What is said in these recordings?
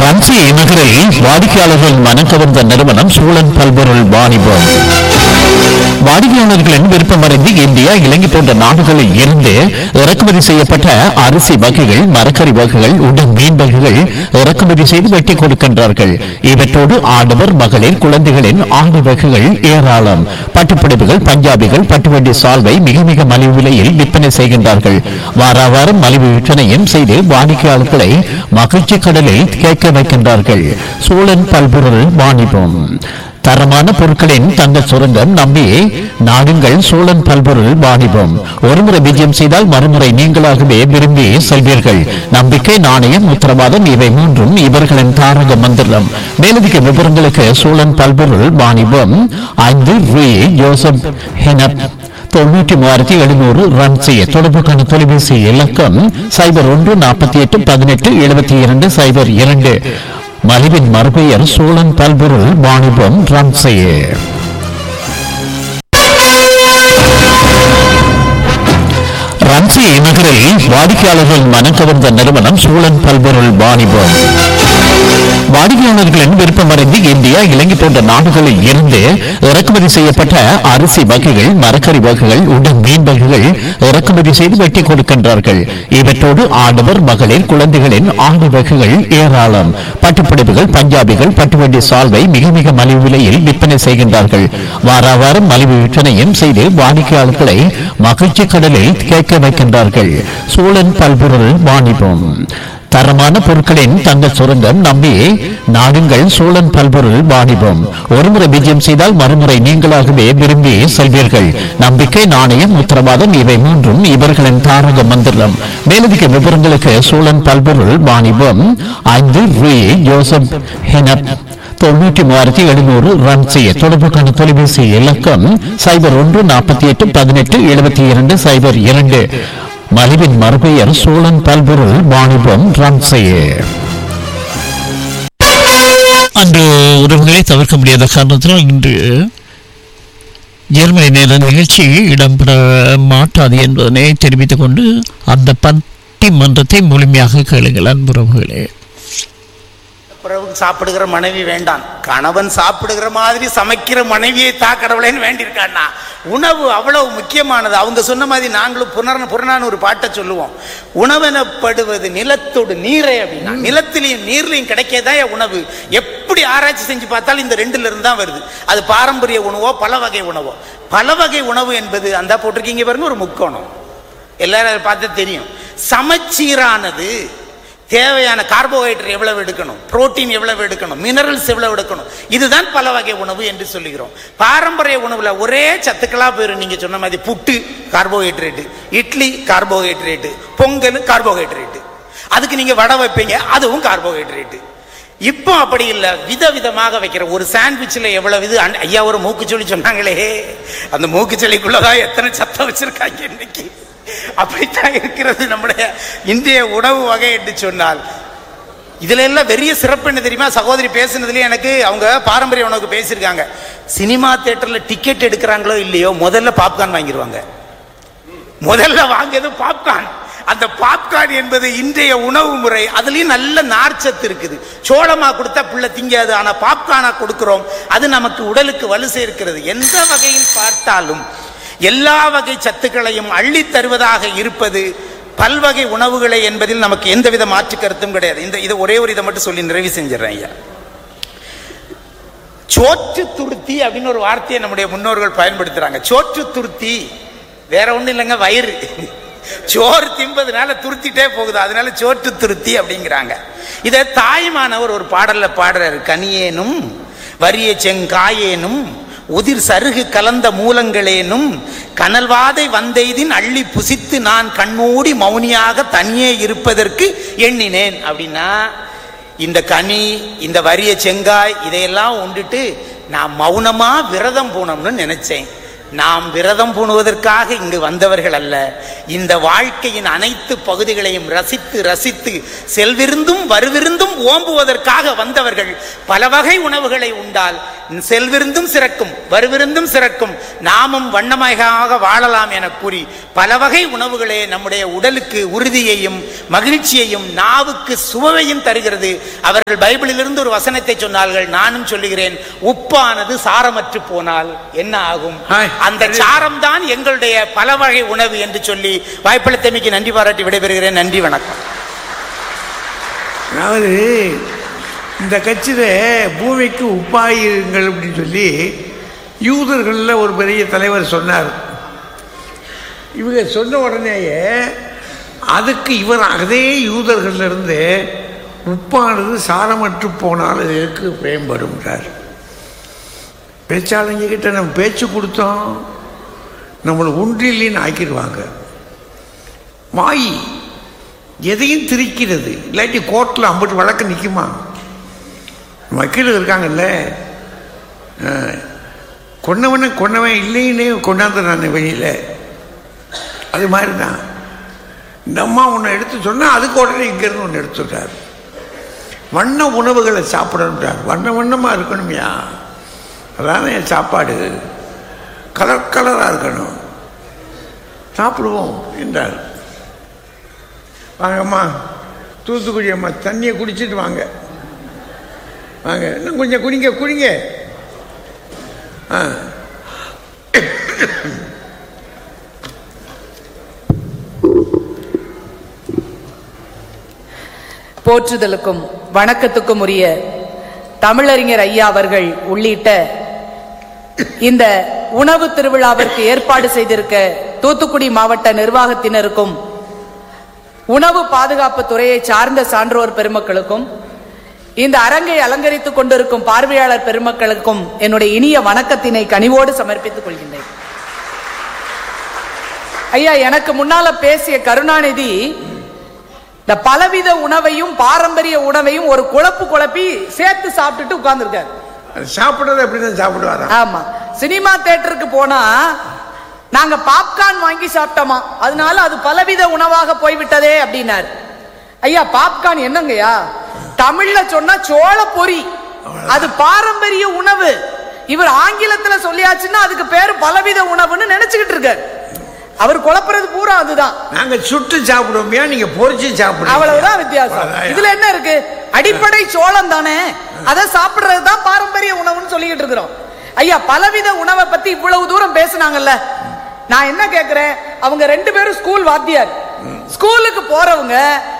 ரன்சி நகரில் வாடிக்கையாளர்கள் மனம் கவர்ந்த நிறுவனம் சூழன் பல்பொருள் வாணிபம் வாடிக்கையாளர்களின் விருப்பமறிந்து இந்தியா இலங்கை போன்ற நாடுகளில் இருந்து இறக்குமதி செய்யப்பட்ட அரிசி வகைகள் மரக்கறி வகைகள் உடன் மீன் வகைகள் இறக்குமதி செய்து வெட்டி கொடுக்கின்றார்கள் இவற்றோடு ஆடவர் மகளிர் குழந்தைகளின் ஆண்டு வகைகள் ஏராளம் பட்டுப்புடவைகள் பஞ்சாபிகள் பட்டுவண்டி சால்வை மிக மிக மலிவு விலையில் விற்பனை செய்கின்றார்கள் வாரா வாரம் மலிவு விற்பனையும் செய்து வாடிக்கையாளர்களை மகிழ்ச்சி கடலில் கேட்க வைக்கின்றார்கள் சூழன் பல்பொருள் வாணிபம் தரமான பொருட்களின் தங்கள் சுரங்கம் நம்பி நாடுங்கள் சோழன் பல்பொருள் வாணிபம் ஒருமுறை விஜயம் செய்தால் மறுமுறை நீங்களாகவே விரும்பி செல்வீர்கள் நம்பிக்கை நாணயம் உத்தரவாதம் இவை மூன்றும் இவர்களின் தாரக மந்திரம் மேலதிக விவரங்களுக்கு சோழன் பல்பொருள் வாணிபம் ஐந்து ரூ ஜோசப் ஹெனப் தொண்ணூற்றி மூவாயிரத்தி எழுநூறு ரன் செய்ய தொடர்புக்கான தொலைபேசி இலக்கம் சைபர் ஒன்று நாற்பத்தி எட்டு பதினெட்டு எழுபத்தி இரண்டு சைபர் இரண்டு மலிவின் மறுபெயர் சோழன் பல்பொருள் வாணிபம் ரன் செய்ய ரன்சி நகரில் வாடிக்கையாளர்கள் மனம் கவர்ந்த நிறுவனம் சூழன் பல்பொருள் வாணிபம் வாடிக்கையாளர்களின் விருப்பமறிந்து இந்தியா இலங்கை போன்ற நாடுகளில் இருந்து இறக்குமதி செய்யப்பட்ட அரிசி வகைகள் மரக்கறி வகைகள் உடன் மீன் வகைகள் இறக்குமதி செய்து வெட்டி கொடுக்கின்றார்கள் இவற்றோடு ஆடவர் மகளிர் குழந்தைகளின் ஆண்டு வகைகள் ஏராளம் பட்டுப்புடவைகள் பஞ்சாபிகள் பட்டுவண்டி சால்வை மிக மிக மலிவு விலையில் விற்பனை செய்கின்றார்கள் வாரா வாரம் மலிவு விற்பனையும் செய்து வாடிக்கையாளர்களை மகிழ்ச்சி கடலில் கேட்க வைக்கின்றார்கள் சூழன் பல்பொருள் வாணிபம் தரமான பொருட்களின் தங்கள் சுரங்கம் நம்பி நாடுங்கள் சோழன் பல்பொருள் வாணிபம் ஒருமுறை விஜயம் செய்தால் மறுமுறை நீங்களாகவே விரும்பி செல்வீர்கள் நம்பிக்கை நாணயம் உத்தரவாதம் இவை மூன்றும் இவர்களின் தாரக மந்திரம் மேலதிக விவரங்களுக்கு சோழன் பல்பொருள் வாணிபம் ஐந்து ரூ ஜோசப் ஹெனப் தொண்ணூற்றி மூவாயிரத்தி எழுநூறு ரன் செய்ய தொடர்புக்கான தொலைபேசி இலக்கம் சைபர் ஒன்று நாற்பத்தி எட்டு பதினெட்டு எழுபத்தி இரண்டு சைபர் இரண்டு மலிவின் மறுபெயர் சோழன் பல்பொருள் வாணிபம் ரன் செய்ய அன்று உறவுகளை தவிர்க்க முடியாத காரணத்தினால் இன்று ஜெர்மனி நேர நிகழ்ச்சி இடம்பெற மாட்டாது என்பதனை தெரிவித்துக் கொண்டு அந்த பட்டிமன்றத்தை முழுமையாக கேளுங்கள் அன்புறவுகளே பிறகு சாப்பிடுகிற மனைவி வேண்டாம் கணவன் சாப்பிடுகிற மாதிரி சமைக்கிற மனைவியை தா கடவுளேன்னு வேண்டியிருக்கான்னா உணவு அவ்வளவு முக்கியமானது அவங்க சொன்ன மாதிரி நாங்களும் புனர் புறநானூறு ஒரு பாட்டை சொல்லுவோம் உணவெனப்படுவது நிலத்தோடு நீரே அப்படின்னா நிலத்திலையும் நீர்லையும் கிடைக்கதான் உணவு எப்படி ஆராய்ச்சி செஞ்சு பார்த்தாலும் இந்த ரெண்டுல இருந்து தான் வருது அது பாரம்பரிய உணவோ பல வகை உணவோ பல வகை உணவு என்பது அந்த போட்டிருக்கீங்க பாருங்க ஒரு முக்கோணம் எல்லாரும் அதை பார்த்தா தெரியும் சமச்சீரானது தேவையான கார்போஹைட்ரேட் எவ்வளவு எடுக்கணும் புரோட்டீன் எவ்வளவு எடுக்கணும் மினரல்ஸ் எவ்வளவு எடுக்கணும் இதுதான் பல வகை உணவு என்று சொல்லுகிறோம் பாரம்பரிய உணவுல ஒரே சத்துக்களா போயிரும் நீங்க சொன்ன மாதிரி puttu carbohydrate idli carbohydrate pongal carbohydrate அதுக்கு நீங்க வடை வைப்பீங்க அதுவும் கார்போஹைட்ரேட் இப்போ அப்படி இல்லை விதவிதமாக வைக்கிற ஒரு சாண்ட்விச்சில் எவ்வளவு இது அன்- ஐயா ஒரு மூக்குச்சொல்லி சொன்னாங்களே அந்த மூக்குச்சொல்லிக்குள்ளதான் எத்தனை சத்தம் வச்சிருக்காங்க இன்னைக்கு அப்படித்தான் இருக்கிறது நம்முடைய இந்திய உணவு வகை என்று சொன்னால் இதுல எல்லாம் பெரிய சிறப்பு என்ன தெரியுமா சகோதரி பேசுனதுலயே எனக்கு அவங்க பாரம்பரிய உணவுக்கு பேசியிருக்காங்க சினிமா தியேட்டர்ல டிக்கெட் எடுக்கிறாங்களோ இல்லையோ முதல்ல பாப்கார்ன் வாங்கிடுவாங்க முதல்ல வாங்கியது பாப்கார்ன் அந்த பாப்கார்ன் என்பது இன்றைய உணவு முறை அதுலயும் நல்ல நார்ச்சத்து இருக்குது சோளமா கொடுத்தா பிள்ளை திங்காது ஆனா பாப்கார்னா கொடுக்கிறோம் அது நமக்கு உடலுக்கு வலு சேர்க்கிறது எந்த வகையில் பார்த்தாலும் எல்லா வகை சத்துக்களையும் அள்ளி தருவதாக இருப்பது பல்வகை உணவுகளை என்பதில் நமக்கு எந்தவித மாற்று கருத்தும் கிடையாது இந்த இது ஒரே ஒரு இதை மட்டும் சொல்லி நிறைவு செஞ்சிடறேன் ஐயா சோற்று துருத்தி அப்படின்னு ஒரு வார்த்தையை நம்முடைய முன்னோர்கள் பயன்படுத்துறாங்க சோற்று துருத்தி வேற ஒண்ணும் இல்லைங்க வயிறு சோறு திம்பதுனால துருத்திட்டே போகுது அதனால சோற்று துருத்தி அப்படிங்கிறாங்க இதை தாய்மானவர் ஒரு பாடல்ல பாடுறாரு கனியேனும் வரிய செங்காயேனும் உதிர் சருகு கலந்த மூலங்களேனும் கனல்வாதை வந்தெய்தின் அள்ளி புசித்து நான் கண்மூடி மௌனியாக தனியே இருப்பதற்கு எண்ணினேன் அப்படின்னா இந்த கனி இந்த வரிய செங்காய் இதையெல்லாம் உண்டுட்டு நான் மௌனமா விரதம் பூணம்னு நினைச்சேன் நாம் விரதம் பூணுவதற்காக இங்கு வந்தவர்கள் அல்ல இந்த வாழ்க்கையின் அனைத்து பகுதிகளையும் ரசித்து ரசித்து செல்விருந்தும் வருவிருந்தும் ஓம்புவதற்காக வந்தவர்கள் பல வகை உணவுகளை உண்டால் செல்விருந்தும் சிறக்கும் வருவிருந்தும் சிறக்கும் நாமும் வண்ணமயமாக வாழலாம் என கூறி பல வகை உணவுகளே நம்முடைய உடலுக்கு உறுதியையும் மகிழ்ச்சியையும் நாவுக்கு சுவையும் தருகிறது அவர்கள் பைபிளிலிருந்து ஒரு வசனத்தை சொன்னார்கள் நானும் சொல்லுகிறேன் உப்பானது சாரமற்று போனால் என்ன ஆகும் ஹாய். அந்த சாரம் தான் எங்களுடைய பல வகை உணவு என்று சொல்லி வாய்ப்பளித்தமைக்கு நன்றி பாராட்டி விடைபெறுகிறேன் நன்றி வணக்கம் அதாவது இந்த கட்சியில் பூமிக்கு உப்பாயிருங்கள் அப்படின்னு சொல்லி யூதர்களில் ஒரு பெரிய தலைவர் சொன்னார் இவங்க சொன்ன உடனேயே அதுக்கு இவர் அதே யூதர்கள்ல இருந்து உப்பானது சாரமற்று போனால் அதற்கு பயன்படும்ன்றார் பேச்சாளங்க கிட்ட நம்ம பேச்சு கொடுத்தோம் நம்மளை ஒன்றில்லைன்னு ஆக்கிடுவாங்க வாய் எதையும் திரிக்கிறது இல்லாட்டி கோர்ட்டில் ஐம்பது வழக்கு நிற்குமா வக்கீல் இருக்காங்கல்ல அஹ், கொன்னவனை கொன்னவன் இல்லைன்னே கொண்டாந்து நான் வெளியில் அது மாதிரி தான் இந்த அம்மா ஒன்று எடுத்து சொன்னால் அதுக்கு உடனே இங்கேருந்து ஒன்று எடுத்துட்டார் வண்ண உணவுகளை சாப்பிடணுன்றார் வண்ண வண்ணமாக இருக்கணும்யா அதானே என் சாப்பாடு கலர் கலராக இருக்கணும் சாப்பிடுவோம் என்றார் வாங்கம்மா தூத்துக்குடி அம்மா தண்ணியை குடிச்சிட்டு வாங்க வாங்க இன்னும் கொஞ்சம் குடிங்க குடிங்க ஆ போற்றுதலுக்கும் வணக்கத்துக்கும் உரிய தமிழறிஞர் ஐயா அவர்கள் உள்ளிட்ட இந்த உணவு திருவிழாவிற்கு ஏற்பாடு செய்திருக்க தூத்துக்குடி மாவட்ட நிர்வாகத்தினருக்கும் உணவு பாதுகாப்பு துறையை சார்ந்த சான்றோர் பெருமக்களுக்கும் இந்த அரங்கை அலங்கரித்துக் கொண்டிருக்கும் பார்வையாளர் பெருமக்களுக்கும் என்னுடைய இனிய வணக்கத்தினை கனிவோடு சமர்ப்பித்துக் கொள்கின்றேன் ஐயா எனக்கு முன்னால பேசிய கருணாநிதி இந்த பலவித உணவையும் பாரம்பரிய உணவையும் ஒரு குழப்பு குழப்பி சேர்த்து சாப்பிட்டுட்டு உட்கார்ந்துருக்காரு அது சாப்பிட்றது அப்படி தான் சாப்பிடுவாராம் ஆமா சினிமா தேட்டருக்கு போனா நாங்க பாப்கார்ன் வாங்கி சாப்பிட்டோமா அதனால அது பலவித உணவாக போய்விட்டதே அப்படின்னாரு ஐயா பாப்கார்ன் என்னங்கய்யா தமிழ்ல சொன்னா சோள பொரி அது பாரம்பரிய உணவு இவர் ஆங்கிலத்துல சொல்லியாச்சுன்னா அதுக்கு பேரு பலவித உணவுன்னு நினைச்சுக்கிட்டு இருக்காரு அவர் குழப்புறது பூரா அதுதான் நாங்க சுட்டு சாப்பிடுவோம்யா நீங்க பொரிச்சு சாப்பிடுவோம் அவ்வளவுதான் வித்தியாசம் இதுல என்ன இருக்கு அடிப்படை சோளம் தானே அதை சாப்பிடுறது தான் பாரம்பரிய உணவுன்னு சொல்லிக்கிட்டு இருக்கிறோம் ஐயா பலவித உணவை பத்தி இவ்வளவு தூரம் பேசுனாங்கல்ல நான் என்ன கேக்குறேன் அவங்க ரெண்டு பேரும் ஸ்கூல் வாத்தியார் ஸ்கூலுக்கு போறவங்க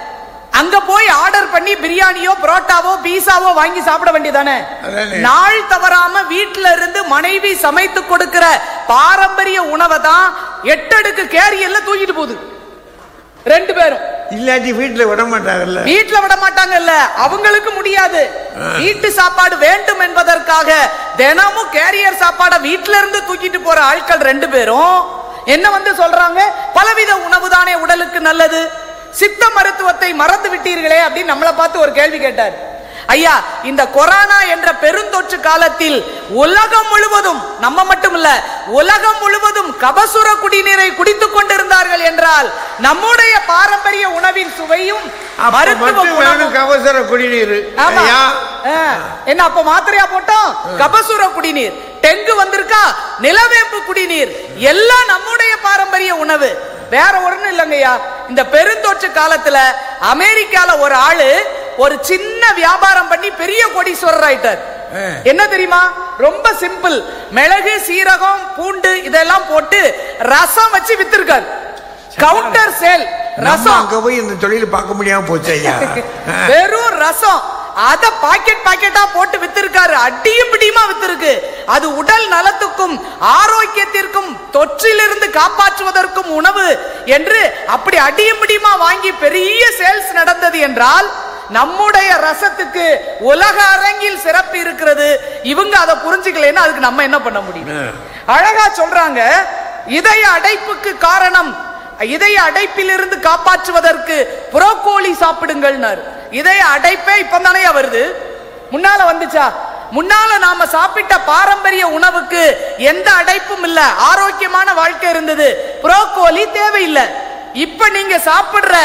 அங்க போய் ஆர்டர் பண்ணி பிரியாணியோ புரோட்டாவோ பீஸாவோ வாங்கி சாப்பிட வேண்டியதானே அதானே. நாள் தவறாம வீட்டுல இருந்து மனைவி சமைத்து கொடுக்கிற பாரம்பரிய உணவை தான் எட்டடுக்கு கேரியர்ல தூக்கிட்டு போகுது ரெண்டு பேரும் இல்லாட்டி வீட்டுல விட மாட்டாங்கல்ல வீட்ல விட மாட்டாங்கல்ல அவங்களுக்கு முடியாது வீட்டு சாப்பாடு வேண்டும் என்பதற்காக தினமும் கேரியர் சாப்பாட வீட்ல இருந்து தூக்கிட்டு போற ஆட்கள் ரெண்டு பேரும் என்ன வந்து சொல்றாங்க பலவித உணவு தானே உடலுக்கு நல்லது சித்த மருத்துவத்தை மறந்து விட்டீர்களே அப்படின்னு நம்மளை பார்த்து ஒரு கேள்வி கேட்டார் ஐயா இந்த கொரோனா என்ற பெருந்தொற்று காலத்தில் உலகம் முழுவதும் நம்ம மட்டும் இல்ல உலகம் முழுவதும் கபசுர குடிநீரை குடித்துக் கொண்டிருந்தார்கள் என்றால் நம்முடைய பாரம்பரிய உணவின் சுவையும் அப்ப மருத்துவ மட்டும் குணமும் வேணும் கவசர குடிநீர் ஆமா. ஐயா ஆ, என்ன அப்ப மாத்திரையா போட்டோம் கபசுர குடிநீர் டெங்கு வந்திருக்கா நிலவேம்பு குடிநீர் எல்லாம் நம்முடைய பாரம்பரிய உணவு வேற ஒண்ணும் இல்லைங்கய்யா இந்த பெருந்தொற்று காலத்துல அமெரிக்கால ஒரு ஆளு ஒரு சின்ன வியாபாரம் பண்ணி பெரிய கோடீஸ்வரர் ஆயிட்டார் ஆ. என்ன தெரியுமா ரொம்ப சிம்பிள் மிளகு சீரகம் பூண்டு இதெல்லாம் போட்டு ரசம் வச்சு வித்திருக்காரு கவுண்டர் சேல் நம்ம ரசம் அங்க போய் இந்த தொழில் பார்க்க முடியாம போச்சு ஐயா ஆ. வெறும் ரசம் அத பாக்கெட் பாக்கெட்டா போட்டு வித்திருக்காரு அடியும் பிடியுமா வித்திருக்கு அது உடல் நலத்துக்கும் ஆரோக்கியத்திற்கும் தொற்றிலிருந்து காப்பாற்றுவதற்கும் உணவு என்று அப்படி அடியும் பிடியுமா வாங்கி பெரிய சேல்ஸ் நடந்தது என்றால் நம்முடைய ரசத்துக்கு உலக அரங்கில் சிறப்பு இருக்கிறது இவங்க அதை புரிஞ்சுக்கலைன்னா அதுக்கு நம்ம என்ன பண்ண முடியும் அழகா சொல்றாங்க இதய அடைப்புக்கு காரணம் இதய அடைப்பிலிருந்து காப்பாற்றுவதற்கு புரோக்கோலி சாப்பிடுங்கள்னாரு இதய அடைப்பே இப்பதானே வருது முன்னால வந்துச்சா முன்னால நாம சாப்பிட்ட பாரம்பரிய உணவுக்கு எந்த அடைப்பும் இல்ல ஆரோக்கியமான வாழ்க்கை இருந்தது புரோக்கோலி தேவையில்லை இப்ப நீங்க சாப்பிடுற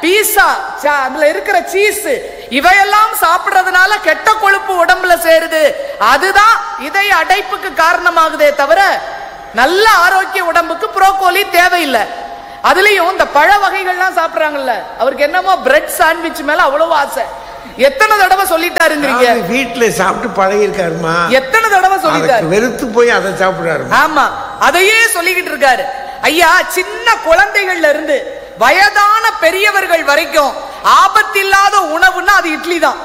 பீஸா ச- அதுல இருக்கிற சீஸ் இவையெல்லாம் சாப்பிடுறதுனால கெட்ட கொழுப்பு உடம்புல சேருது அதுதான் இதய அடைப்புக்கு காரணமாகுதே தவிர நல்ல ஆரோக்கிய உடம்புக்கு புரோக்கோலி தேவையில்லை அதுலயும் இந்த பழ வகைகள்லாம் சாப்பிடுறாங்கல்ல அவருக்கு என்னமோ பிரெட் சாண்ட்விச் மேல அவ்வளவு ஆசை எத்தனை தடவை சொல்லிட்டாருங்கிறீங்க அதாவது வீட்டுல சாப்பிட்டு பழகிருக்காருமா எத்தனை தடவை சொல்லிட்டாரு அதுக்கு வெறுத்து போய் அதை சாப்பிடுறாரு ஆமா அதையே சொல்லிக்கிட்டு இருக்காரு ஐயா சின்ன குழந்தைகள்ல இருந்து வயதான பெரியவர்கள் வரைக்கும் ஆபத்தில்லாத உணவுன்னா அது இட்லி தான்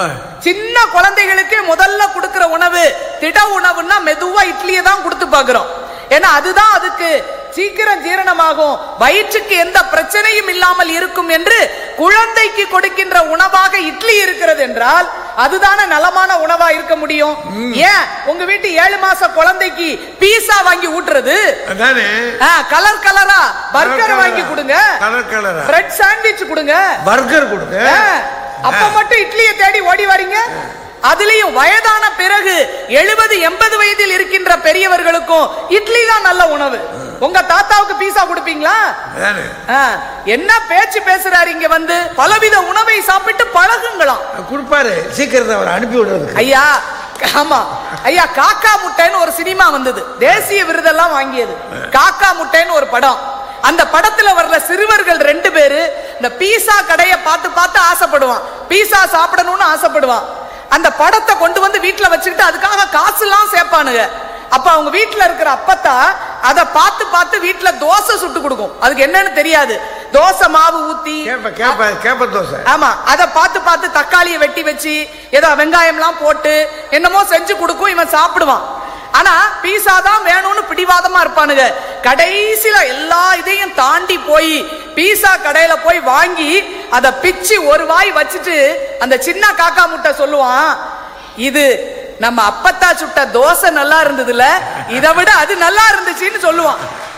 சின்ன குழந்தைகளுக்கு முதல்ல கொடுக்கிற உணவு திட உணவுன்னா மெதுவா இட்லியை தான் கொடுத்து பார்க்கிறோம் ஏன்னா அதுதான் அதுக்கு சீக்கிரம் ஜீரணமாகும் வயிற்றுக்கு எந்த பிரச்சனையும் இல்லாமல் இருக்கும் என்று குழந்தைக்கு கொடுக்கின்ற உணவாக இட்லி இருக்கிறது என்றால் அதுதானே நலமான உணவா இருக்க முடியும் ஏன் உங்க வீட்டு ஏழு மாச குழந்தைக்கு பீஸா வாங்கி ஊட்டுறது அதானே கலர் கலரா பர்கர் வாங்கி கொடுங்க கலர் கலரா பிரெட் சாண்ட்விச் கொடுங்க பர்கர் கொடுங்க ஆ, அப்ப மட்டும் இட்லியை தேடி ஓடி வரீங்க அதுலயும் வயதான பிறகு எழுபது எண்பது வயதில் இருக்கின்ற பெரியவர்களுக்கும் இட்லி தான் நல்ல உணவு உங்க தாத்தாவுக்கு பீஸா கொடுப்பீங்களா அதானே ஆ, என்ன பேச்சு பேசுறாரு இங்க வந்து பலவித உணவை சாப்பிட்டு பழகுங்களாம் கொடுப்பாரு சீக்கிரத்தை அவர் அனுப்பி விடுறதுக்கு ஐயா ஆமா ஐயா காக்கா முட்டைன்னு ஒரு சினிமா வந்தது தேசிய விருதெல்லாம் வாங்கியது காக்கா முட்டைன்னு ஒரு படம் அந்த படத்துல வர்ற சிறுவர்கள் ரெண்டு பேரு இந்த பீஸா கடையை பார்த்து பார்த்து ஆசைப்படுவான் பீஸா சாப்பிடணும்னு ஆசைப்படுவான் அந்த படத்தை கொண்டு வந்து வீட்டுல வச்சுக்கிட்டு அதுக்காக காசு எல்லாம் சேர்ப்பானுங்க அப்ப அவங்க வீட்டுல இருக்கிற அப்பத்தா அதை பார்த்து பார்த்து வீட்டுல தோசை சுட்டு கொடுக்கும் அதுக்கு என்னன்னு தெரியாது தோசை மாவு ஊத்தி கேப்ப கேப்ப கேப்ப தோசை ஆமா அத பார்த்து பார்த்து தக்காளியை வெட்டி வச்சு ஏதோ வெங்காயம்லாம் போட்டு என்னமோ செஞ்சு கொடுக்கும் இவன் சாப்பிடுவான் ஆனா பீஸா தான் வேணும்னு பிடிவாதமா இருப்பானுங்க கடைசியில எல்லா இதையும் தாண்டி போய் பீஸா கடையில போய் வாங்கி அத பிச்சு ஒரு வாய் வச்சுட்டு அந்த சின்ன காக்கா முட்டை சொல்லுவான் இது நம்ம அப்பத்தா சுட்ட தோசை நல்லா இருந்ததுல இதை விட அது நல்லா இருந்துச்சுன்னு சொல்லுவான்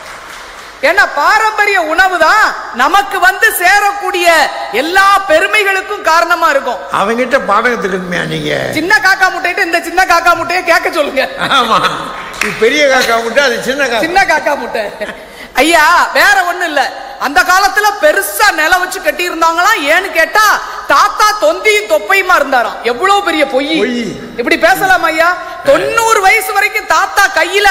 ஏன்னா பாரம்பரிய உணவு தான் நமக்கு வந்து சேரக்கூடிய எல்லா பெருமைகளுக்கும் காரணமா இருக்கும் அவங்கிட்ட பாடம் கத்துக்கணுமே நீங்க சின்ன காக்கா முட்டைட்டு இந்த சின்ன காக்கா முட்டையை கேட்க சொல்லுங்க ஆமா இது பெரிய காக்கா முட்டை அது சின்ன காக்கா சின்ன காக்கா முட்டை ஐயா வேற ஒண்ணும் இல்ல அந்த காலத்துல பெருசா நிலம் வச்சு கட்டி இருந்தாங்களாம் ஏன்னு கேட்டா தாத்தா தொந்தியும் தொப்பையுமா இருந்தாராம் எவ்வளவு பெரிய பொய் பொய். இப்படி பேசலாம் ஐயா தொண்ணூறு வயசு வரைக்கும் தாத்தா கையில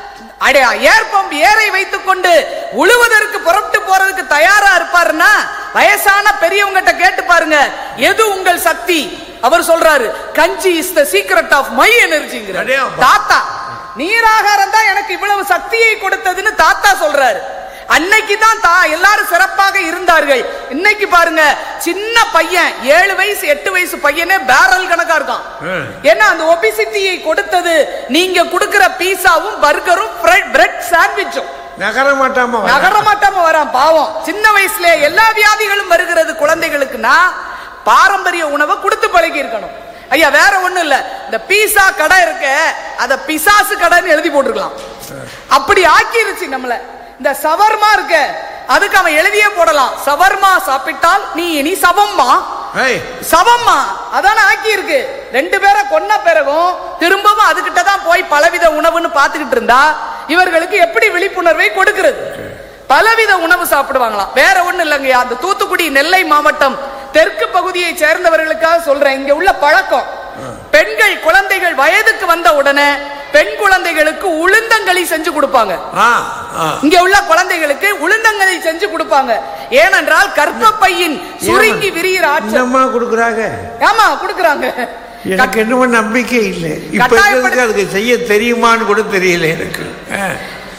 அடே ஏர் பம்ப் ஏரை வைத்துக் கொண்டு உழுவதற்கு புறப்பட்டு போறதுக்கு தயாரா இருப்பாருன்னா வயசான பெரியவங்கிட்ட கேட்டு பாருங்க எது உங்கள் சக்தி அவர் சொல்றாரு kanji is the secret of my எனர்ஜிங்கிற அடேயப்பா. தாத்தா நீராகாரம் தான் எனக்கு இவ்வளவு சக்தியை கொடுத்ததுன்னு தாத்தா சொல்றாரு அன்னைக்கு தான் தா எல்லாரும் சிறப்பாக இருந்தார்கள் இன்னைக்கு பாருங்க சின்ன பையன் ஏழு வயசு எட்டு வயசு பையனே பேரல் கணக்கா இருக்கான் ம். ஏன்னா அந்த ஒபிசிட்டியை கொடுத்தது நீங்க கொடுக்கிற பீஸாவும் பர்கரும் பிரெட் சாண்ட்விச்சும் நகர மாட்டாம வர. நகர மாட்டாம வரான் பாவம் சின்ன வயசுல எல்லா வியாதிகளும் வருகிறது குழந்தைகளுக்குன்னா பாரம்பரிய உணவை கொடுத்து பழகி இருக்கணும் ஐயா வேற ஒண்ணும் இல்ல இந்த பீஸா கடை இருக்க அத பிசாசு கடைன்னு எழுதி போட்டிருக்கலாம் அப்படி ஆக்கிருச்சு நம்மள இந்த சவர்மா இருக்க அதுக்கு அவன் எழுதியே போடலாம் சவர்மா சாப்பிட்டால் நீ இனி சவம்மா ஏய், சவம்மா அதான ஆக்கி இருக்கு ரெண்டு பேரை கொன்ன பிறகும் திரும்பவும் அதுகிட்ட தான் போய் பலவித உணவுன்னு பார்த்துக்கிட்டு இருந்தா இவர்களுக்கு எப்படி விழிப்புணர்வை கொடுக்கிறது பலவித உணவு சாப்பிடுவாங்களாம் வேற ஒண்ணு இல்லைங்கய்யா அந்த தூத்துக்குடி நெல்லை மாவட்டம் தெற்கு பகுதியை சேர்ந்தவர்களுக்காக சொல்றேன் இங்க உள்ள பழக்கம் பெண்கள் குழந்தைகள் வயதுக்கு வந்த உடனே பெண் குழந்தைகளுக்கு உளுந்தங்களி செஞ்சு கொடுப்பாங்க ஆ, ஆ. இங்க உள்ள குழந்தைகளுக்கு உளுந்தங்களி செஞ்சு கொடுப்பாங்க ஏனென்றால் கர்ப்பப்பையின் சுருங்கி விரிகிற ஆற்றல் என்னம்மா கொடுக்குறாங்க ஆமா குடுக்குறாங்க எனக்கு என்னமோ நம்பிக்கை இல்லை இப்ப கட்டாயப்படுத்தி- இருக்கிறதுக்கு அதுக்கு செய்ய தெரியுமான்னு கூட தெரியல எனக்கு ஆ.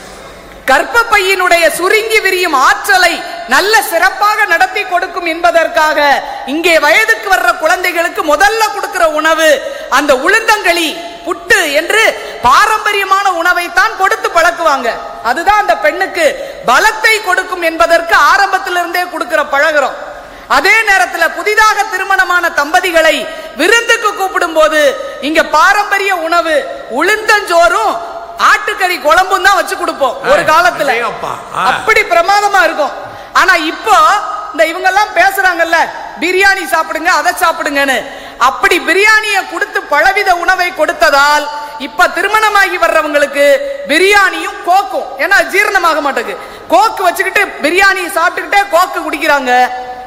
கர்ப்பப்பையினுடைய சுருங்கி விரியும் ஆற்றலை நல்ல சிறப்பாக நடத்தி கொடுக்கும் என்பதற்காக இங்கே வயதுக்கு வர்ற குழந்தைகளுக்கு முதல்ல கொடுக்கிற உணவு அந்த உளுந்தங்களி புட்டு என்று பாரம்பரியமான உணவை தான் கொடுத்து பழக்குவாங்க அதுதான் அந்த பெண்ணுக்கு பலத்தை கொடுக்கும் என்பதற்கு ஆரம்பத்திலிருந்தே கொடுக்கிற பழகுறோம் அதே நேரத்துல புதிதாக திருமணமான தம்பதிகளை விருந்துக்கு கூப்பிடும் போது இங்க பாரம்பரிய உணவு உளுந்தஞ்சோறும் ஆட்டுக்கறி குழம்பும் தான் வச்சு கொடுப்போம் ஒரு காலத்துல அடேயப்பா. ஆ. அப்படி பிரமாதமா இருக்கும் ஆனா இப்போ இந்த இவங்க எல்லாம் பேசுறாங்கல்ல பிரியாணி சாப்பிடுங்க அதை சாப்பிடுங்கன்னு அப்படி பிரியாணியை கொடுத்து பலவித உணவை கொடுத்ததால் இப்ப திருமணமாகி வர்றவங்களுக்கு பிரியாணியும் கோக்கும் ஏன்னா ஜீரணமாக மாட்டேங்குது கோக்கு வச்சுக்கிட்டு பிரியாணியை சாப்பிட்டுக்கிட்டே கோக்கு குடிக்கிறாங்க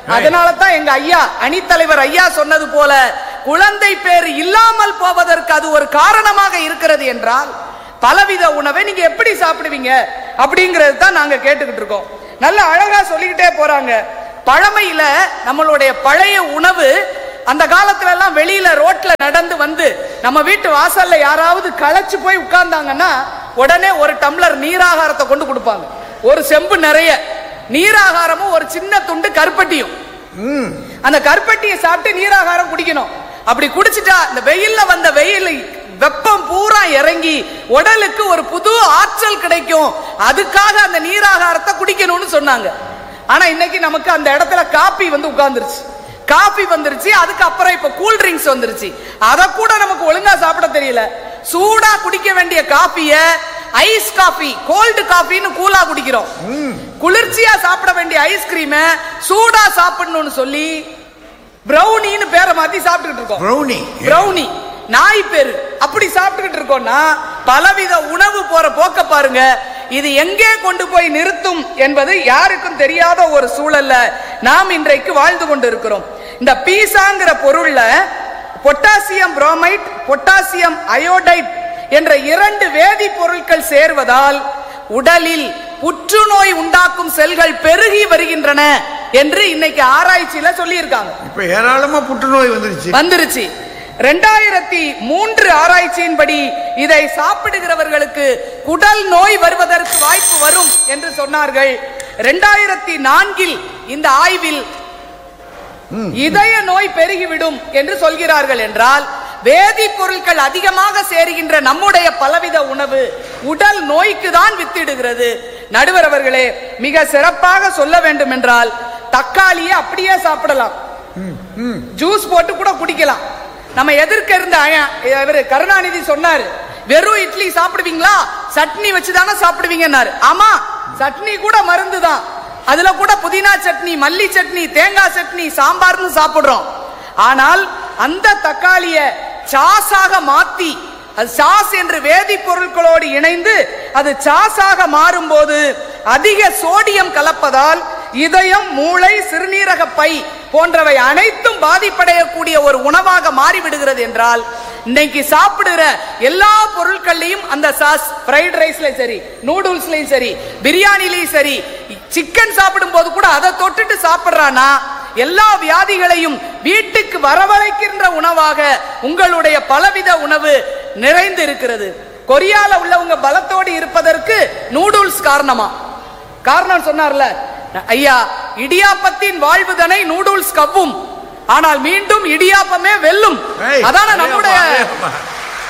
அதனால தான் எங்க ஐயா அணித்தலைவர் ஐயா சொன்னது போல குழந்தை பேர் இல்லாமல் போவதற்கு அது ஒரு காரணமாக இருக்கிறது என்றால் பலவித உணவை நீங்க எப்படி சாப்பிடுவீங்க அப்படிங்கிறது தான் நாங்க கேட்டுக்கிட்டு இருக்கோம் நல்ல அழகா சொல்லிக்கிட்டே போறாங்க பழமையில நம்மளுடைய பழைய உணவு அந்த காலத்துல எல்லாம் வெளியில ரோட்ல நடந்து வந்து நம்ம வீட்டு வாசல்ல யாராவது களைச்சு போய் உட்கார்ந்தாங்கன்னா உடனே ஒரு டம்ளர் நீராகாரத்தை கொண்டு கொடுப்பாங்க ஒரு செம்பு நிறைய நீராகாரமும் ஒரு சின்ன துண்டு கருப்பட்டியும் அந்த கருப்பட்டியை சாப்பிட்டு நீராகாரம் குடிக்கணும் அப்படி குடிச்சிட்டா இந்த வெயில்ல வந்த வெயில் வெப்பம் பூரா இறங்கி உடலுக்கு ஒரு புது ஆற்றல் கிடைக்கும் அதுக்காக அந்த நீராகாரத்தை குடிக்கணும்னு சொன்னாங்க ஆனா இன்னைக்கு நமக்கு அந்த இடத்துல காப்பி வந்து உட்கார்ந்துருச்சு காபி வந்துருச்சு அதுக்கு அப்புறம் இப்ப கூல் ட்ரிங்க்ஸ் வந்துருச்சு அத கூட நமக்கு ஒழுங்கா சாப்பிட தெரியல சூடா குடிக்க வேண்டிய காபிய ஐஸ் காபி கோல்டு காபின்னு கூலா குடிக்கிறோம் குளிர்ச்சியா சாப்பிட வேண்டிய ஐஸ்கிரீம சூடா சாப்பிடணும்னு சொல்லி பிரௌனின்னு பேரை மாத்தி சாப்பிட்டுக்கிட்டு இருக்கோம் ப்ரௌனி பிரௌனி நாய் பேரு அப்படி சாப்பிட்டுக்கிட்டு இருக்கோம்னா பலவித உணவு போற போக்க பாருங்க இது எங்கே கொண்டு போய் நிறுத்தும் என்பது யாருக்கும் தெரியாத ஒரு சூழல்ல நாம் இன்றைக்கு வாழ்ந்து கொண்டு இருக்கிறோம் இந்த பீசாங்கிற பொருள்ல பொட்டாசியம் புரோமைட் பொட்டாசியம் அயோடைட் என்ற இரண்டு வேதிப்பொருட்கள் சேர்வதால் உடலில் புற்றுநோய் உண்டாக்கும் செல்கள் பெருகி வருகின்றன என்று இன்னைக்கு ஆராய்ச்சியில சொல்லியிருக்காங்க இப்ப ஏராளமா புற்றுநோய் வந்துருச்சு வந்துருச்சு ரெண்டாயிரத்தி மூன்று ஆராய்ச்சியின்படி இதை சாப்பிடுகிறவர்களுக்கு குடல் நோய் வருவதற்கு வாய்ப்பு வரும் என்று சொன்னார்கள் ரெண்டாயிரத்தி நான்கில் இந்த ஆய்வில் இதய நோய் பெருகிவிடும் என்று சொல்கிறார்கள் என்றால் வேதிப்பொருட்கள் அதிகமாக சேருகின்ற நம்முடைய பலவித உணவு உடல் நோய்க்கு தான் வித்திடுகிறது நடுவர் அவர்களே மிக சிறப்பாக சொல்ல வேண்டும் என்றால் தக்காளியை அப்படியே சாப்பிடலாம் ஜூஸ் போட்டு கூட குடிக்கலாம் நம்ம எதிர்க்க இருந்த ஐயா- இவரு கருணாநிதி சொன்னாரு வெறும் இட்லி சாப்பிடுவீங்களா சட்னி வச்சு தானே சாப்பிடுவீங்கன்னாரு ஆமா சட்னி கூட மருந்து தான் அதுல கூட புதினா சட்னி மல்லி சட்னி தேங்காய் சட்னி சாம்பார்னு சாப்பிடுறோம் ஆனால் அந்த தக்காளிய சாஸாக மாத்தி அது சாஸ் என்று வேதிப்பொருட்களோடு இணைந்து அது சாஸாக மாறும்போது அதிக சோடியம் கலப்பதால் இதயம் மூளை சிறுநீரக பை போன்றவை அனைத்தும் பாதிப்படையக்கூடிய ஒரு உணவாக மாறிவிடுகிறது என்றால் இன்னைக்கு சாப்பிடுற எல்லா பொருட்கள்லையும் அந்த சாஸ் ஃப்ரைட் ரைஸ்லயும் சரி நூடுல்ஸ்லயும் சரி பிரியாணிலையும் சரி சிக்கன் சாப்பிடும் போது கூட அதை தொட்டுட்டு சாப்பிடுறானா எல்லா வியாதிகளையும் வீட்டுக்கு வரவழைக்கின்ற உணவாக உங்களுடைய பலவித உணவு நிறைந்து இருக்கிறது கொரியால உள்ளவங்க பலத்தோடு இருப்பதற்கு நூடுல்ஸ் காரணமா காரணம் சொன்னார்ல ஐயா இடியாப்பத்தின் வாழ்வுதனை நூடுல்ஸ் கவ்வும் ஆனால் மீண்டும் இடியாப்பமே வெல்லும் ஏய், அதான நம்முடைய அதேம்மா, அதேம்மா.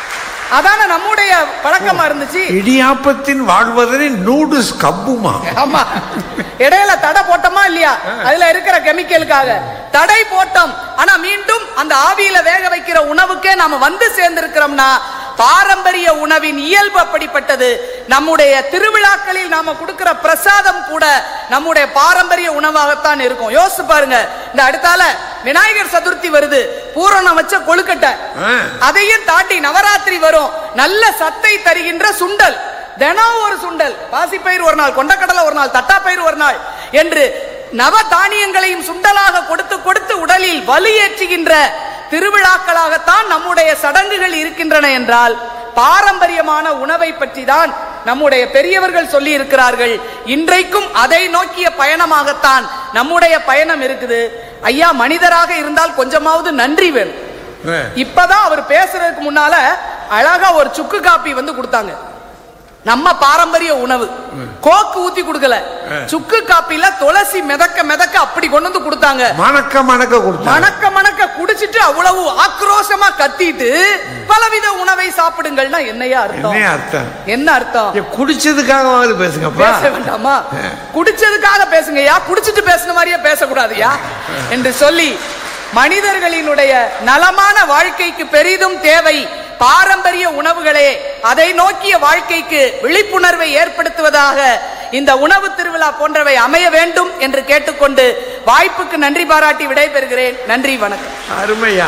அதான நம்முடைய பழக்கமா இருந்துச்சு இடியாப்பத்தின் வாழ்வதனை நூடுல்ஸ் கப்புமா ஆமா இடையில தடை போட்டோமா இல்லையா அதுல இருக்கிற கெமிக்கலுக்காக தடை போட்டோம் ஆனா மீண்டும் அந்த ஆவியில வேக வைக்கிற உணவுக்கே நாம வந்து சேர்ந்திருக்கிறோம்னா பாரம்பரிய உணவின் இயல்பு அப்படிப்பட்டது நம்முடைய திருவிழாக்களில் நாம கொடுக்கிற பிரசாதம் கூட நம்முடைய பாரம்பரிய உணவாகத்தான் இருக்கும் யோசிச்சு பாருங்க இந்த அடுத்தால விநாயகர் சதுர்த்தி வருது பூரணம் வச்ச கொழுக்கட்டை ஆ. அதையும் தாண்டி நவராத்திரி வரும் நல்ல சத்தை தருகின்ற சுண்டல் தினம் ஒரு சுண்டல் பாசிப்பயிர் ஒரு நாள் கொண்டக்கடலை ஒரு நாள் தட்டாப்பயிர் ஒரு நாள் என்று நவ தானியங்களையும் சுண்டலாக கொடுத்து கொடுத்து உடலில் வலியேற்றுகின்ற திருவிழாக்களாகத்தான் நம்முடைய சடங்குகள் இருக்கின்றன என்றால் பாரம்பரியமான உணவை பற்றி தான் நம்முடைய பெரியவர்கள் சொல்லி இருக்கிறார்கள் இன்றைக்கும் அதை நோக்கிய பயணமாகத்தான் நம்முடைய பயணம் இருக்குது ஐயா மனிதராக இருந்தால் கொஞ்சமாவது நன்றி வேணும் ஆ. இப்பதான் அவர் பேசுறதுக்கு முன்னால அழகா ஒரு சுக்கு காப்பி வந்து கொடுத்தாங்க நம்ம பாரம்பரிய உணவு கோக்கு ஊத்தி கொடுக்கல சுக்கு காப்பில துளசி மிதக்க மிதக்க அப்படி கொண்டு வந்து கொடுத்தாங்க மணக்க மணக்க கொடுத்தாங்க மணக்க மணக்க குடிச்சிட்டு அவ்வளவு ஆக்ரோஷமா கத்திட்டு பலவித உணவை சாப்பிடுங்கள்னா என்னையா என்ன அர்த்தம் அர்த்தம் என்ன அர்த்தம் ஏ, குடிச்சதுக்காகவாவது பேசுங்கப்பா பேச வேண்டாமா குடிச்சதுக்காக பேசுங்கய்யா குடிச்சிட்டு பேசுன மாதிரியே பேசக்கூடாதுயா என்று சொல்லி மனிதர்களினுடைய நலமான வாழ்க்கைக்கு பெரிதும் தேவை பாரம்பரிய உணவுகளே அதை நோக்கிய வாழ்க்கைக்கு விழிப்புணர்வை ஏற்படுத்துவதாக இந்த உணவு திருவிழா போன்றவை அமைய வேண்டும் என்று கேட்டுக்கொண்டு வாய்ப்புக்கு நன்றி பாராட்டி விடைபெறுகிறேன் நன்றி வணக்கம் அருமையா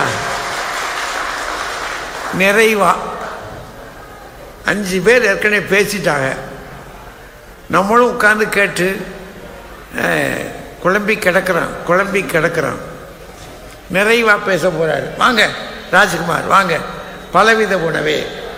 நிறைவா அஞ்சு பேர் ஏற்கனவே பேசிட்டாங்க நம்மளும் உட்கார்ந்து கேட்டு அஹ், குழம்பி கிடக்குறான் குழம்பி கிடக்குறான் நிறைவா பேச போறாரு வாங்க ராஜ்குமார் வாங்க பலவித உணவே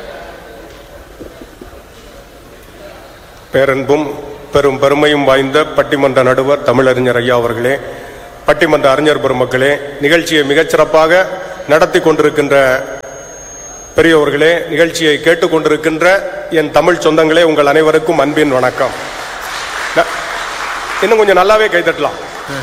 பேரன்பும் பெரும் பெருமையும் வாய்ந்த பட்டிமன்ற நடுவர் தமிழறிஞர் ஐயா அவர்களே பட்டிமன்ற அறிஞர் பெருமக்களே நிகழ்ச்சியை மிகச்சிறப்பாக நடத்தி கொண்டிருக்கின்ற பெரியவர்களே நிகழ்ச்சியை கேட்டுக்கொண்டிருக்கின்ற என் தமிழ் சொந்தங்களே உங்கள் அனைவருக்கும் அன்பின் வணக்கம் ந- இன்னும் கொஞ்சம் நல்லாவே கைதட்டலாம்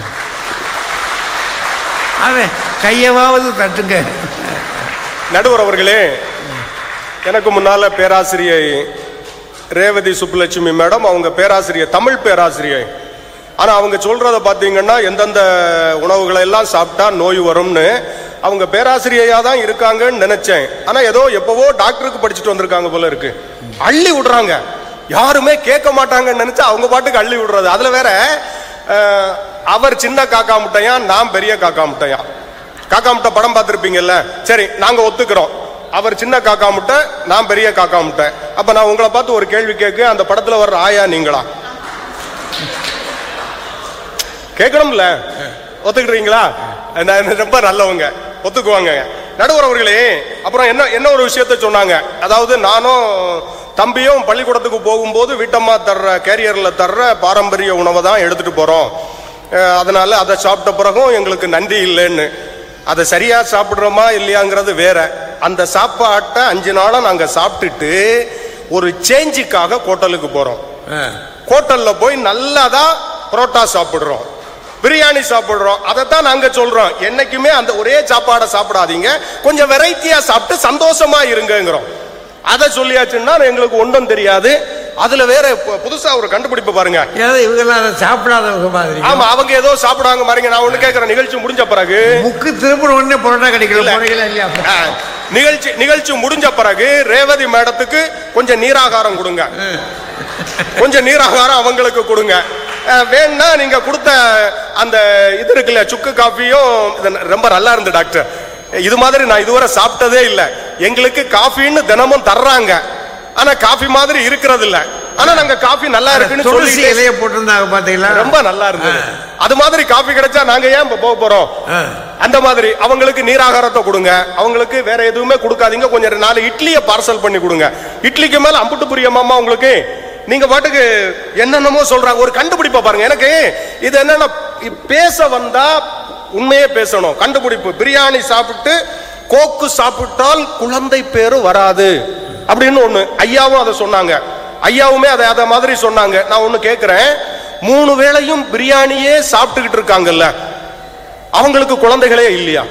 அவன் கையவாவது தட்டுங்க நடுவர் அவர்களே எனக்கு முன்னால பேராசிரியை ரேவதி சுப்புலட்சுமி மேடம் அவங்க பேராசிரியர் தமிழ் பேராசிரியை ஆனா அவங்க சொல்றத பாத்தீங்கன்னா எந்தெந்த உணவுகளை எல்லாம் சாப்பிட்டா நோய் வரும்னு அவங்க பேராசிரியையா தான் இருக்காங்கன்னு நினைச்சேன் ஆனா ஏதோ எப்பவோ டாக்டருக்கு படிச்சுட்டு வந்திருக்காங்க போல இருக்கு அள்ளி விடுறாங்க யாருமே கேட்க மாட்டாங்கன்னு நினைச்சா அவங்க பாட்டுக்கு அள்ளி விடுறது அதுல வேற அஹ், அவர் சின்ன காக்கா முட்டையா நான் பெரிய காக்கா முட்டையா காக்கா முட்டை படம் பார்த்துருப்பீங்கல்ல சரி நாங்க ஒத்துக்கிறோம் அவர் சின்ன காக்கா முட்டை நான் பெரிய காக்கா முட்டை அப்ப நான் உங்களை பார்த்து ஒரு கேள்வி கேட்க அந்த படத்துல வர்ற ஆயா நீங்களா கேட்கணும்ல ஒத்துக்கிட்டீங்களா நான் ரொம்ப நல்லவங்க ஒத்துக்குவாங்க நடுவர் அவர்களே அப்புறம் என்ன என்ன ஒரு விஷயத்த சொன்னாங்க அதாவது நானும் தம்பியும் பள்ளிக்கூடத்துக்கு போகும்போது வீட்டம்மா தர்ற கேரியர்ல தர்ற பாரம்பரிய உணவை தான் எடுத்துட்டு போறோம் அஹ் அதனால அதை சாப்பிட்ட பிறகும் எங்களுக்கு நன்றி இல்லைன்னு அதை சரியா சாப்பிடுறோமா இல்லையாங்கிறது வேற அந்த சாப்பாட்டை அஞ்சு நாளா நாங்க சாப்பிட்டுட்டு ஒரு சேஞ்சுக்காக ஹோட்டலுக்கு போறோம் ஹோட்டல்ல போய் நல்லதா புரோட்டா சாப்பிடுறோம் பிரியாணி சாப்பிடுறோம் அதைத்தான் நாங்க சொல்றோம் என்னைக்குமே அந்த ஒரே சாப்பாடை சாப்பிடாதீங்க கொஞ்சம் வெரைட்டியா சாப்பிட்டு சந்தோஷமா இருங்கங்கிறோம் அதை சொல்லியாச்சுன்னா எங்களுக்கு ஒன்றும் தெரியாது அதுல வேற பு- புதுசா ஒரு கண்டுபிடிப்பு பாருங்க ஏதோ இவங்கெல்லாம் அதை சாப்பிடாதவங்க மாதிரி ஆமா அவங்க ஏதோ சாப்பிடுவாங்க பாருங்க நான் ஒண்ணு கேட்கறேன் நிகழ்ச்சி முடிஞ்ச பிறகு முக்கு திருப்பின உடனே புரோட்டா கிடைக்கல இல்ல. போறீங்களா இல்லையா ஆ, நிகழ்ச்சி நிகழ்ச்சி முடிஞ்ச பிறகு ரேவதி மேடத்துக்கு கொஞ்சம் நீராகாரம் கொடுங்க கொஞ்சம் நீராகாரம் அவங்களுக்கு கொடுங்க அஹ், வேணும்னா நீங்க கொடுத்த அந்த இது இருக்குல்ல சுக்கு காஃபியும் இது ரொம்ப நல்லா இருந்து டாக்டர் இது மாதிரி நான் இதுவரை சாப்பிட்டதே இல்லை எங்களுக்கு காஃபின்னு தினமும் தர்றாங்க ஆனா காஃபி மாதிரி இருக்கிறது இல்ல ஆனா நாங்க காஃபி நல்லா இருக்குன்னு துளசி சொல்லி இலைய போட்டிருந்தாங்க பாத்தீங்களா ரொம்ப நல்லா இருந்தது அது மாதிரி காஃபி கிடைச்சா நாங்க ஏன் இப்ப போக போறோம் ஆ. அந்த மாதிரி அவங்களுக்கு நீராகாரத்தை கொடுங்க அவங்களுக்கு வேற எதுவுமே கொடுக்காதீங்க கொஞ்சம் நாலு இட்லியை பார்சல் பண்ணி கொடுங்க இட்லிக்கு மேல அம்புட்டு புரியமாமா உங்களுக்கு நீங்க பாட்டுக்கு என்னென்னமோ சொல்றாங்க ஒரு கண்டுபிடிப்பை பாருங்க எனக்கு இது என்னன்னா இ- பேச வந்தா உண்மையே பேசணும் கண்டுபிடிப்பு பிரியாணி சாப்பிட்டு கோக்கு சாப்பிட்டால் குழந்தை பேரு வராது அப்படின்னு ஒண்ணு ஐயாவும் அதை சொன்னாங்க ஐயாவுமே அதை அதை மாதிரி சொன்னாங்க நான் ஒண்ணு கேட்கிறேன் மூணு வேளையும் பிரியாணியே சாப்பிட்டுக்கிட்டு இருக்காங்கல்ல அவங்களுக்கு குழந்தைகளே இல்லையா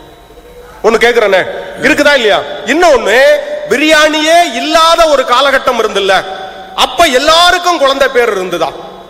ஒண்ணு கேக்குறேனே இருக்குதா இல்லையா இன்னொன்னு பிரியாணியே இல்லாத ஒரு காலகட்டம் இருந்துல்ல அப்ப எல்லாருக்கும் குழந்தை பேர் இருந்துதா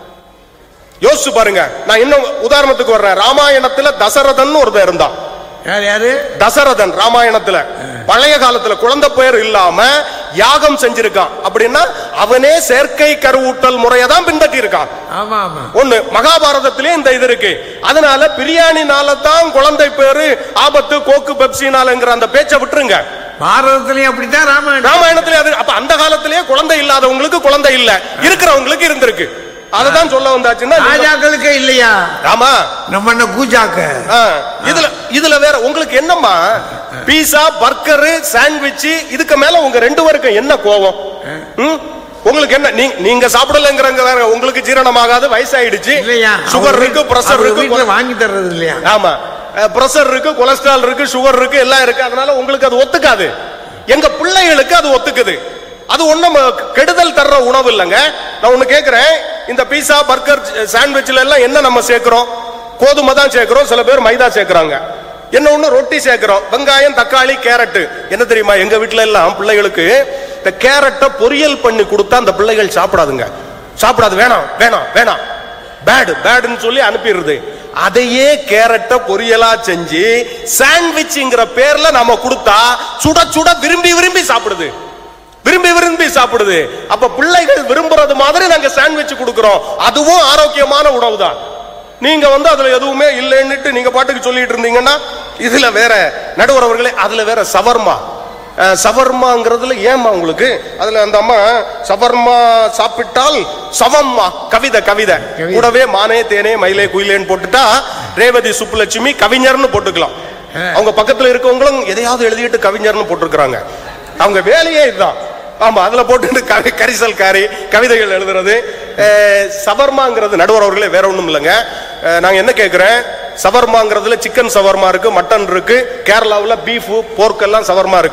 யோசிச்சு பாருங்க நான் இன்னும் உதாரணத்துக்கு வர்றேன் ராமாயணத்துல தசரதன் ஒருத்தன் இருந்தான் யார் யாரு தசரதன் ராமாயணத்துல பழைய காலத்துல குழந்தை பேர் இல்லாம யாகம் செஞ்சிருக்கான் அப்படின்னா அவனே செயற்கை கருவூட்டல் முறையை தான் பின்பற்றி இருக்கான் ஆமா ஆமா ஒண்ணு மகாபாரதத்திலே இந்த இது இருக்கு அதனால பிரியாணினால தான் குழந்தை பேரு ஆபத்து கோக்கு பெப்சினாலங்கிற அந்த பேச்சை விட்டுருங்க பாரதத்திலயும் அப்படித்தான் ராமாயணம் ராமாயணத்திலே அது அப்ப அந்த காலத்திலேயே குழந்தை இல்லாதவங்களுக்கு குழந்தை இல்ல இருக்கிறவங்களுக்கு இருந்திருக்கு அததான் சொல்ல வந்தாச்சுன்னா நீங்க- ராஜாக்களுக்கே இல்லையா ஆமா நம்ம என்ன கூஜாக்க ஆ, இதுல இதுல வேற உங்களுக்கு என்னம்மா பீஸா பர்கரு சாண்ட்விச் இதுக்கு மேல உங்க ரெண்டு பேருக்கும் என்ன கோவம் ம்? உங்களுக்கு என்ன நீ- நீங்க சாப்பிடலங்கிறங்க வேற உங்களுக்கு ஜீரணமாகாது வயசாயிடுச்சு இல்லையா சுகர் அவர் இருக்கு வீட்டு- பிரஷர் அவர் இருக்கு வீட்டுல வாங்கி தர்றது இல்லையா ஆமா பிரஷர் இருக்கு கொலஸ்ட்ரால் இருக்கு சுகர் இருக்கு எல்லாம் இருக்கு அதனால உங்களுக்கு அது ஒத்துக்காது எங்க பிள்ளைகளுக்கு அது ஒத்துக்குது அது ஒண்ணும் கெடுதல் தர்ற உணவு இல்லைங்க நான் ஒண்ணு கேக்குறேன் இந்த பீஸா பர்கர் சாண்ட்விச்ல எல்லாம் என்ன நம்ம சேர்க்கிறோம் கோதுமை தான் சேர்க்கிறோம் சில பேர் மைதா சேர்க்கறாங்க என்ன ஒண்ணு ரொட்டி சேர்க்கிறோம் வெங்காயம் தக்காளி கேரட் என்ன தெரியுமா எங்க வீட்ல எல்லாம் பிள்ளைகளுக்கு இந்த கேரட்டை பொரியல் பண்ணி கொடுத்தா அந்த பிள்ளைகள் சாப்பிடாதுங்க சாப்பிடாது வேணாம் வேணாம் வேணாம் பேடு பேடுன்னு சொல்லி அனுப்பிடுறது அதையே கேரட்டை பொரியலா செஞ்சு சாண்ட்விச்ங்கிற பேர்ல நாம கொடுத்தா சுட சுட விரும்பி விரும்பி சாப்பிடுது விரும்பி விரும்பி சாப்பிடுது அப்ப பிள்ளைகள் விரும்புறது மாதிரி நாங்க சாண்ட்விச் கொடுக்கிறோம் அதுவும் ஆரோக்கியமான உணவு தான் நீங்க வந்து அதுல எதுவுமே இல்லைன்னுட்டு நீங்க பாட்டுக்கு சொல்லிட்டு இருந்தீங்கன்னா இதுல வேற நடுவர் அவர்களே அதுல வேற சவர்மா அஹ், சவர்மாங்கிறதுல ஏமா உங்களுக்கு அதுல அந்த அம்மா சவர்மா சாப்பிட்டால் சவம்மா கவிதை கவிதை கூடவே மானே தேனே மயிலே குயிலேன்னு போட்டுட்டா ரேவதி சுப்புலட்சுமி கவிஞர்னு போட்டுக்கலாம் அவங்க பக்கத்துல இருக்கவங்களும் எதையாவது எழுதிட்டு கவிஞர்னு போட்டிருக்கிறாங்க அவங்க வேலையே இதுதான் ஆமா அதுல போட்டு கவி கரிசல் காரி கவிதைகள் எழுதுறது அஹ், சவர்மாங்கிறது நடுவர் அவர்களே வேற ஒண்ணும் இல்லைங்க அஹ், நாங்க என்ன கேக்குறேன் சவர்மாங்கிறதுல சிக்கன் சவர்மா இருக்கு மட்டன் இருக்கு கேரளாவுல பீஃப் போர்க்கெல்லாம் சவர்மா இருக்கு